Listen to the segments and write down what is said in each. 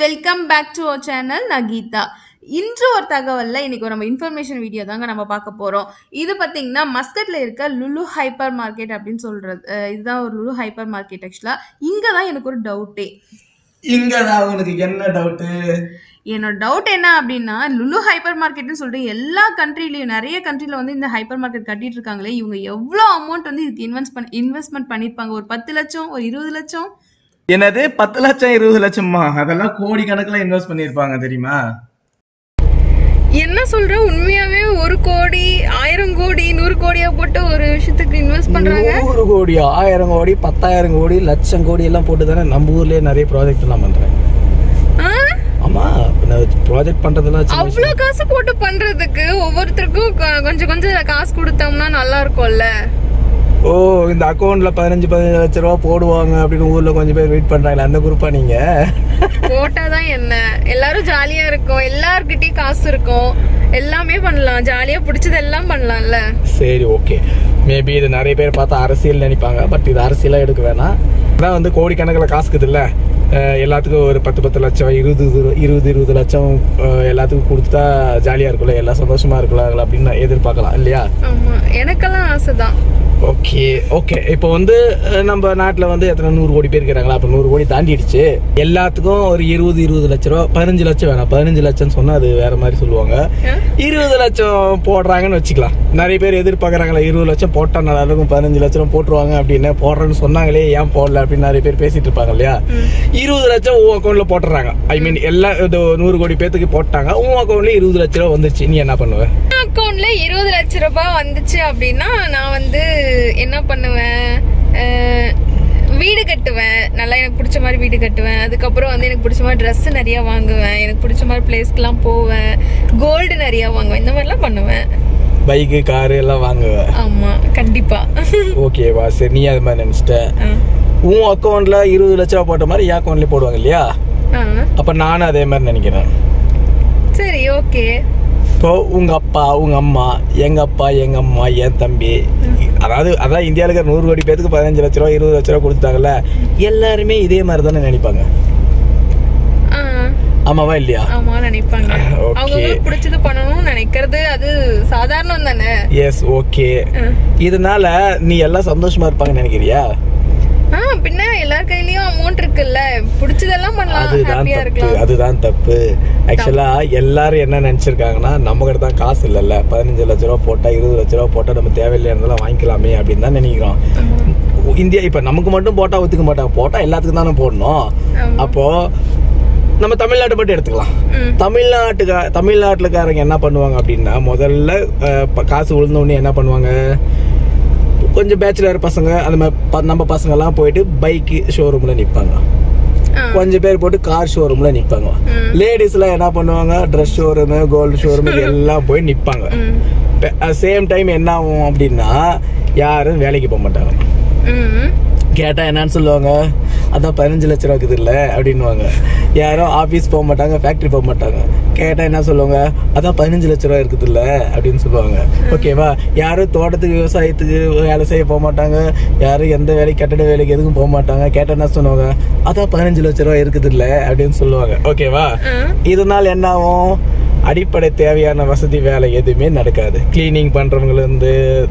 Welcome back to our channel நான் கீதா இன்று ஒரு தகவல்ல இன்னைக்கு ஒரு நம்ம இன்ஃபர்மேஷன் வீடியோ தாங்க நம்ம பார்க்க போறோம் இது பார்த்தீங்கன்னா மஸ்கட்ல இருக்க லுலு ஹைப்பர் மார்க்கெட் அப்படின்னு சொல்றது அஹ் இதுதான் ஒரு லுலு ஹைப்பர் மார்க்கெட் ஆக்சுவலா இங்க தான் எனக்கு ஒரு டவுட்டே இங்கதான் உனக்கு என்ன டவுட்டு என்னோட டவுட் என்ன அப்படின்னா லுலு ஹைப்பர் மார்க்கெட்னு சொல்லிட்டு எல்லா கண்ட்ரிலையும் நிறைய கண்ட்ரில வந்து இந்த ஹைப்பர் மார்க்கெட் கட்டிட்டு இருக்காங்களே இவங்க எவ்வளோ அமௌண்ட் வந்து இதுக்கு இன்வெஸ்ட் பண்ணி இன்வெஸ்ட்மெண்ட் பண்ணிருப்பாங்க ஒரு பத்து லட்சம் ஒரு இருபது லட்சம் என்னது பத்து லட்சம் இருபது லட்சமா அதெல்லாம் கோடி கணக்குல இன்வெஸ்ட் பண்ணிருப்பாங்க தெரியுமா என்ன சொல்ற உண்மையாவே ஒரு கோடி ஆயிரம் கோடி நூறு கோடியா போட்டு ஒரு விஷயத்துக்கு இன்வெஸ்ட் பண்றாங்க நூறு கோடி ஆயிரம் கோடி பத்தாயிரம் கோடி லட்சம் கோடி எல்லாம் போட்டு தானே நம்ம ஊர்லயே நிறைய ப்ராஜெக்ட் எல்லாம் பண்றாங்க ஆ? ஆமா ப்ராஜெக்ட் பண்றதெல்லாம் சின்ன விஷயம். அவ்வளவு காசு போட்டு பண்றதுக்கு ஒவ்வொருத்தருக்கும் கொ- கொஞ்சம் கொஞ்சம் காசு கொடுத்தோம்னா நல்லா இருக்கும்ல ஓ இந்த அக்கௌண்ட்ல பதினஞ்சு பதினஞ்சு லட்ச ரூபா போடுவாங்க அப்படின்னு ஊர்ல கொஞ்சம் பேர் வெயிட் பண்றாங்களே அந்த குரூப்பா நீங்க போட்டாதான் என்ன எல்லாரும் ஜாலியா இருக்கும் எல்லார்கிட்டயும் காசு இருக்கும் எல்லாமே பண்ணலாம் ஜாலியா பிடிச்சது எல்லாம் பண்ணலாம்ல சரி ஓகே மேபி இது நிறைய பேர் பார்த்தா அரசியல் நினைப்பாங்க பட் இது அரசியலா எடுக்க வேணாம் அதான் வந்து கோடி கணக்கில் காசுக்குது இல்ல அஹ் எல்லாத்துக்கும் ஒரு பத்து பத்து லட்சம் இருபது இரு- இருபது இருபது லட்சம் அஹ் எல்லாத்துக்கும் கொடுத்தா ஜாலியா இருக்கும்ல எல்லாம் சந்தோஷமா இருக்கலாம் அப்படின்னு எதிர்பார்க்கலாம் இல்லையா ஆமா எனக்கெல்லாம் ஆசைதான் ஓகே ஓகே இப்போ வந்து அஹ், நம்ம நாட்டில் வந்து எத்தனை நூறு கோடி பேர் இருக்கிறாங்களா அப்போ நூறு கோடி தாண்டிடுச்சு எல்லாத்துக்கும் ஒரு இருபது இருபது லட்ச ரூபா பதினஞ்சு லட்சம் வேணாம் பதினஞ்சு லட்சம் சொன்னா அது வேற மாதிரி சொல்லுவாங்க இருபது லட்சம் போடுறாங்கன்னு வச்சுக்கலாம் நிறைய பேர் எதிர்பார்க்கறாங்களா இருபது லட்சம் போட்டா நல்லா இருக்கும் பதினஞ்சு லட்சம் போட்டுருவாங்க அப்படின்னு போடுறேன்னு சொன்னாங்களே ஏன் போடல அப்படின்னு நிறைய பேர் பேசிட்டு இருப்பாங்க இல்லையா இருபது லட்சம் உன் அக்கௌண்ட்ல போட்டுறாங்க ஐ மீன் எல்லா இது நூறு கோடி பேத்துக்கு போட்டாங்க உன் அக்கௌண்ட்ல இருபது லட்ச ரூபா வந்துச்சு நீ என்ன பண்ணுவ அக்கௌண்ட்ல இருபது லட்ச ரூபாய் வந்துச்சு அப்படின்னா நான் வந்து என்ன பண்ணுவேன் அஹ், வீடு கட்டுவேன் நல்லா எனக்கு பிடிச்ச மாதிரி வீடு கட்டுவேன் அதுக்கப்புறம் வந்து எனக்கு பிடிச்ச மாதிரி ட்ரெஸ் நிறைய வாங்குவேன் எனக்கு பிடிச்ச மாதிரி பிளேஸ்க்குலாம் போவேன் கோல்டு நிறைய வாங்குவேன் இந்த மாதிரிலாம் பண்ணுவேன் பைக்கு காரு எல்லாம் வாங்குவ ஆமா கண்டிப்பா ஓகேவா சரி நீ அது மாதிரி நினைச்சிட்ட ஆ. உன் அக்கௌண்ட்ல இருபது லட்ச ரூபா போட்ட மாதிரி என் அக்கௌண்ட்லயே போடுவாங்க இல்லையா ஆ. அப்ப நானும் அதே மாதிரி நினைக்கிறேன் சரி ஓகே இப்போ உங்க அப்பா உங்க அம்மா எங்க அப்பா எங்க அம்மா என் தம்பி அதாவது அதான் இந்தியாவில் இருக்கிற நூறு கோடி பேத்துக்கு பதினஞ்சு லட்ச ரூபா இருபது லட்ச ரூபா கொடுத்தாங்கல்ல எல்லாருமே இதே மாதிரி தானே நினைப்பாங்க ஆ ஆமாவா இல்லையா ஆமா நினைப்பாங்க Okay. அவங்களுக்கு பிடிச்சது பண்ணணும்னு நினைக்கிறது அது சாதாரணம் தானே எஸ் ஓகே ஆ. இதனால நீ எல்லாம் சந்தோஷமா இருப்பாங்கன்னு நினைக்கிறியா ஆ பின்ன எல்லார் கையிலயும் அமௌண்ட் இருக்குல்ல பிடிச்சதெல்லாம் பண்ணலாம் அதுதான் ஹாப்பியா தப்பு இருக்கலாம் அதுதான் தப்பு ஆக்சுவலா எல்லாரும் என்ன நினைச்சிருக்காங்கன்னா நம்ம கிட்ட தான் காசு இல்லைல்ல பதினஞ்சு லட்ச ரூபா போட்டா இருபது லட்ச ரூபா போட்டா நம்ம தேவையில்லைன்றதெல்லாம் வாங்கிக்கலாமே அப்படின்னு தான் நினைக்கிறோம் இந்தியா இப்ப நமக்கு மட்டும் போட்டா ஒத்துக்க மாட்டாங்க போட்டா எல்லாத்துக்கும் தானே போடணும் ஆமா. அப்போ நம்ம தமிழ்நாட்டை மட்டும் எடுத்துக்கலாம் ம். தமிழ்நாட்டுக்கா தமிழ்நாட்டுலக்காரங்க என்ன பண்ணுவாங்க அப்படின்னா முதல்ல அஹ், ப- காசு விழுந்த உடனே என்ன பண்ணுவாங்க கொஞ்சம் பேச்சுலர் பசங்க அந்த மாதிரி ப- நம்ம பசங்க எல்லாம் போயிட்டு பைக்கு ஷோரூம்ல நிப்பாங்க ஆ. கொஞ்சம் பேர் போட்டு கார் ஷோரூம்ல நிப்பாங்க ம். லேடிஸ்லாம் என்ன பண்ணுவாங்க ட்ரெஸ் ஷோரூம் கோல்டு ஷோரூம் இது எல்லாம் போய் நிப்பாங்க ம். சேம் டைம் என்ன ஆகும் அப்படின்னா யாரும் வேலைக்கு போக மாட்டாங்க ம். கேட்டா என்னன்னு சொல்லுவாங்க அதான் பதினஞ்சு லட்ச ரூபா இருக்குது இல்ல அப்படின்னுவாங்க யாரும் ஆபீஸ் போக மாட்டாங்க ஃபேக்டரி போக மாட்டாங்க கேட்டா என்ன சொல்லுவாங்க அதான் பதினஞ்சு லட்ச ரூபா இருக்குது இல்ல அப்படின்னு சொல்லுவாங்க ஓகேவா யாரும் தோட்டத்துக்கு விவசாயத்துக்கு வேலை செய்ய போக மாட்டாங்க யாரும் எந்த வேலைக்கு கட்டட வேலைக்கு எதுக்கும் போக மாட்டாங்க கேட்டா என்ன சொல்லுவாங்க அதான் பதினஞ்சு லட்ச ரூபா இருக்குது இல்ல அப்படின்னு சொல்லுவாங்க ஓகேவா ஆ. இதனால் என்ன ஆகும் அடிப்படை தேவையான வசதி வேலை எதுவுமே நடக்காது கிளீனிங் பண்றவங்கலேருந்து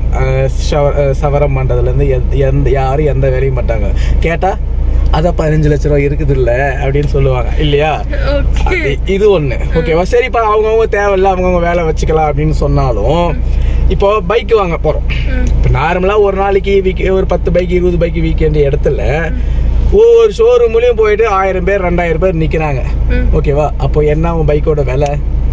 சவரம் பண்றதுலேருந்து எந்த யாரும் எந்த வேலையும் மாட்டாங்க கேட்டா அதான் பதினஞ்சு லட்ச ரூபா இருக்குது இல்ல அப்படின்னு சொல்லுவாங்க இல்லையா ஓகே அது- இது ஒண்ணு ஓகேவா சரிப்பா அவங்கவுங்க தேவையில்ல அவங்கவுங்க வேலை வச்சுக்கலாம் அப்படின்னு சொன்னாலும் இப்போ பைக் வாங்க போறோம் இப்போ நார்மலா ஒரு நாளைக்கு வீக் ஒரு பத்து பைக் இருபது பைக் வீக்கெண்ட் இடத்துல ஒவ்வொரு ஷோரூம்லயும் போயிட்டு ஆயிரம் பேர் ரெண்டாயிரம் பேர் நிக்கிறாங்க ம். ஓகேவா அப்போ என்ன அவங்க பைக்கோட விலை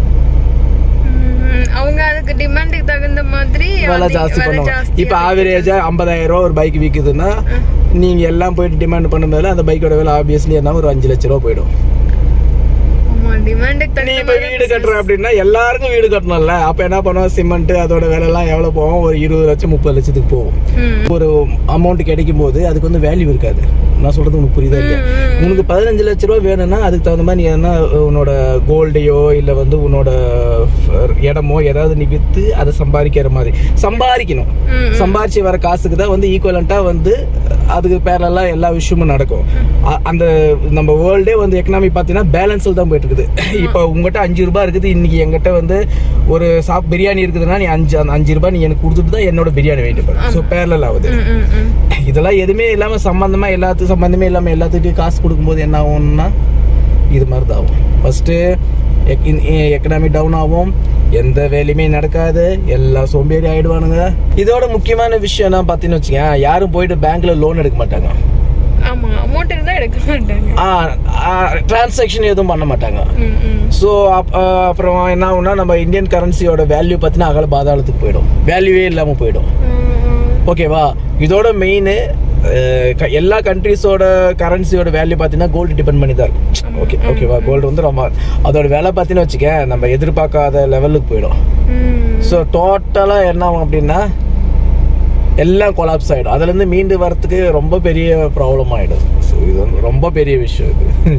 ம். அவங்க அதுக்கு டிமாண்டுக்கு தகுந்த மாதிரி விலை அதிக- ஜாஸ்தி விலை பண்ணுவாங்க ஜாஸ்தியா இப்போ ஆவரேஜா ஐம்பதாயிரம் ரூபா ஒரு பைக் விற்குதுன்னா நீங்க எல்லாம் போயிட்டு டிமாண்ட் பண்ணும்போது அந்த பைக்கோட விலை ஆப்வியஸ்லி என்ன ஒரு அஞ்சு லட்ச ரூபா போயிடும் ஆமா ஆமா டிமாண்டுக்கு நீ தகுந்த இப்ப வீடு கட்டுற அப்படின்னா எல்லாருக்கும் வீடு கட்டணும்ல அப்ப என்ன பண்ணுவோம் சிமெண்ட் அதோட விலை எல்லாம் எவ்வளவு போகும் ஒரு இருபது லட்சம் முப்பது லட்சத்துக்கு போகும் ம். ஒரு அமௌண்ட் கிடைக்கும் போது அதுக்கு வந்து வேல்யூ இருக்காது நான் சொல்றது உனக்கு புரியுதா இல்லையா உனக்கு பதினஞ்சு லட்ச ரூபா வேணும்னா அதுக்கு தகுந்த மாதிரி நீ என்ன உன்னோட கோல்டையோ இல்ல வந்து உன்னோட அஹ், இடமோ ஏதாவது நீ வித்து அதை சம்பாதிக்கிற மாதிரி சம்பாதிக்கணும் சம்பாரிச்சு வர காசுக்கு தான் வந்து ஈக்குவலண்டா வந்து அதுக்கு பேரலா எல்லா விஷயமும் நடக்கும் அ- அந்த நம்ம வேர்ல்டே வந்து எக்கனாமி பார்த்தீங்கன்னா பேலன்ஸில் தான் போயிட்டு இருக்குது இப்போ உங்ககிட்ட அஞ்சு ரூபாய் இருக்குது இன்னைக்கு எங்கிட்ட வந்து ஒரு சாப் பிரியாணி இருக்குதுன்னா நீ அஞ்சு அந்த அஞ்சு ரூபாய் நீ எனக்கு கொடுத்துட்டு தான் என்னோட பிரியாணி வெயிட் பண்ணு ஸோ பேரலல் ஆகுது ம், ம், ம். இதெல்லாம் எதுவுமே இல்லாம சம்பந்தமா எல்லாத்துக்கும் சம்பந்தமே இல்லாம எல்லாத்துக்கிட்டையும் காசு கொடுக்கும்போது என்ன ஆகும்னா இது மாதிரி தான் ஆகும் ஃபர்ஸ்ட் எக்கனாமி டவுன் ஆகும் எந்த வேலையுமே நடக்காது எல்லாம் சோம்பேறி ஆயிடுவானுங்க இதோட முக்கியமான விஷயம் என்ன பார்த்தீங்கன்னு வச்சுக்கேன் யாரும் போயிட்டு பேங்க்ல லோன் எடுக்க மாட்டாங்க ஆமா அமௌண்ட் இருந்தா எடுக்க மாட்டாங்க டிரான்சாக்ஷன் எதுவும் பண்ண மாட்டாங்க ம், ம். ஸோ அப்புறம் என்ன ஆகும்னா நம்ம இந்தியன் கரன்சியோட வேல்யூ பார்த்தீங்கன்னா அகல பாதாளத்துக்கு போயிடும் வேல்யூவே இல்லாமல் போயிடும் ம், ஓகேவா இதோட மெயின் எல்லா கண்ட்ரீஸோட கரன்சியோட வேல்யூ பார்த்தீங்கன்னா கோல்டு டிபெண்ட் பண்ணி தான் இருக்கும் ஓகே ஓகேவா கோல்டு வந்து ரொம்ப அதோட விலை பார்த்தீங்கன்னு வச்சுக்க நம்ம எதிர்பார்க்காத லெவலுக்கு போயிடும் ம். ஸோ டோட்டலாக என்ன ஆகும் அப்படின்னா எல்லாம் கொலாப்ஸ் ஆகிடும் அதுலேருந்து மீண்டு வரத்துக்கு ரொம்ப பெரிய ப்ராப்ளம் ஆகிடும் ஸோ இது வந்து ரொம்ப பெரிய விஷயம் இது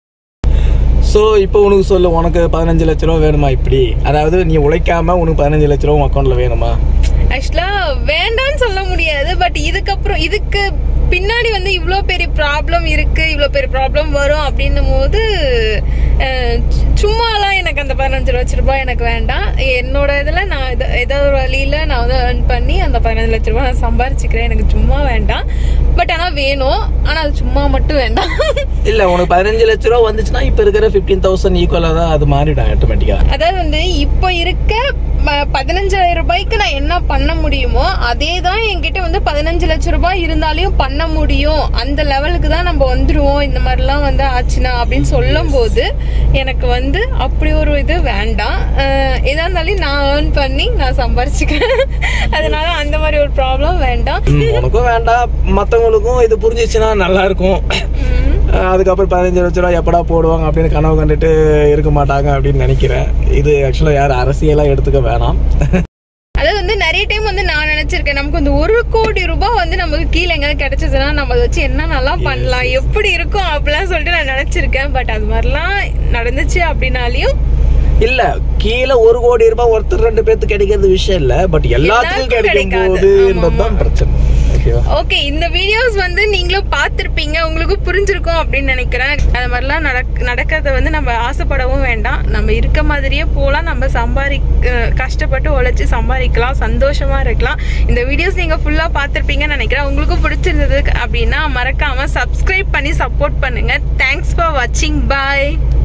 ஸோ இப்போ உனக்கு சொல்லு உனக்கு பதினஞ்சு லட்ச ரூபா வேணுமா இப்படி அதாவது நீ உழைக்காம உனக்கு பதினஞ்சு லட்ச ரூபா உன் அக்கௌண்ட்ல வேணுமா ஆக்சுவலா வேண்டாம்னு சொல்ல முடியாது பட் இதுக்கப்புறம் இதுக்கு பின்னாடி வந்து இவ்வளோ பெரிய ப்ராப்ளம் இருக்கு இவ்வளோ பெரிய ப்ராப்ளம் வரும் அப்படின்னும் போது அஹ், சு- சும்மாலாம் எனக்கு அந்த பதினஞ்சு லட்ச ரூபாய் எனக்கு வேண்டாம் என்னோட இதில் நான் இத- ஏதோ ஒரு வழியில் நான் வந்து earn பண்ணி அந்த பதினஞ்சு லட்ச ரூபாய் நான் சம்பாரிச்சுக்கிறேன் எனக்கு சும்மா வேண்டாம் பட் ஆனால் வேணும் ஆனால் அது சும்மா மட்டும் வேண்டாம் இல்ல உனக்கு பதினஞ்சு லட்ச ரூபா வந்துச்சுன்னா இப்ப இருக்கிற ஃபிஃப்டீன் தௌசண்ட் ஈக்குவலா தான் அது மாறிடும் ஆட்டோமேட்டிக்கா அதாவது வந்து இப்போ இருக்க ம- பதினஞ்சாயிரம் ரூபாய்க்கு நான் என்ன பண்ண முடியுமோ அதே தான் என்கிட்ட வந்து பதினஞ்சு லட்சம் ரூபாய் இருந்தாலையும் பண்ண முடியும் அந்த லெவலுக்கு தான் நம்ம வந்துருவோம் இந்த மாதிரிலாம் வந்து ஆச்சுன்னா அப்படின்னு சொல்லும் போது எனக்கு வந்து அப்படி ஒரு இது வேண்டாம் அஹ் எதா இருந்தாலும் நான் ஏர்ன் பண்ணி நான் சம்பாரிச்சுக்கிறேன் அதனால அந்த மாதிரி ஒரு ப்ராப்ளம் வேண்டாம் ம், உனக்கும் வேண்டாம் மத்தவங்களுக்கும் இது புரிஞ்சிச்சுன்னா நல்லா இருக்கும் அஹ் அதுக்கப்புறம் பதினஞ்சு லட்ச ரூபா எப்படா போடுவாங்க அப்படின்னு கனவு கண்டுட்டு இருக்க மாட்டாங்க அப்படின்னு நினைக்கிறேன் இது ஆக்சுவலா யாரும் அரசியலா எடுத்துக்க வேணாம் அதாவது வந்து நிறைய டைம் வந்து நான் நினைச்சிருக்கேன் நமக்கு வந்து ஒரு கோடி ரூபாய் வந்து நமக்கு கீழே எங்கேயாவது கிடைச்சதுன்னா நம்ம அதை வச்சு என்ன நல்லா பண்ணலாம் எப்படி இருக்கும் அப்படிலாம் சொல்லிட்டு நான் நினைச்சிருக்கேன் பட் அது மாதிரிலாம் நடந்துச்சு அப்படின்னாலையும் இல்ல கீழே ஒரு கோடி ரூபாய் ஒருத்தர் ரெண்டு பேர்த்து கிடைக்கிறது விஷயம் இல்ல பட் எல்லாத்துக்கும் எல்லாருக்கும் கிடைக்கும் கிடைக்காது. போதுன்றதுதான் பிரச்சனை ஓகேவா ஓகே இந்த வீடியோஸ் வந்து நீங்களும் பார்த்துருப்பீங்க உங்களுக்கு புரிஞ்சிருக்கும் அப்படின்னு நினைக்கிறேன் அது மாதிரிலாம் நடக் நடக்கிறத வந்து நம்ம ஆசைப்படவும் வேண்டாம் நம்ம இருக்க மாதிரியே போகலாம் நம்ம சம்பாதி அஹ் கஷ்டப்பட்டு உழைச்சி சம்பாதிக்கலாம் சந்தோஷமா இருக்கலாம் இந்த வீடியோஸ் நீங்க ஃபுல்லா பார்த்துருப்பீங்கன்னு நினைக்கிறேன் உங்களுக்கு பிடிச்சிருந்தது அப்படின்னா மறக்காம சப்ஸ்கிரைப் பண்ணி சப்போர்ட் பண்ணுங்க தேங்க்ஸ் ஃபார் வாட்சிங் பாய்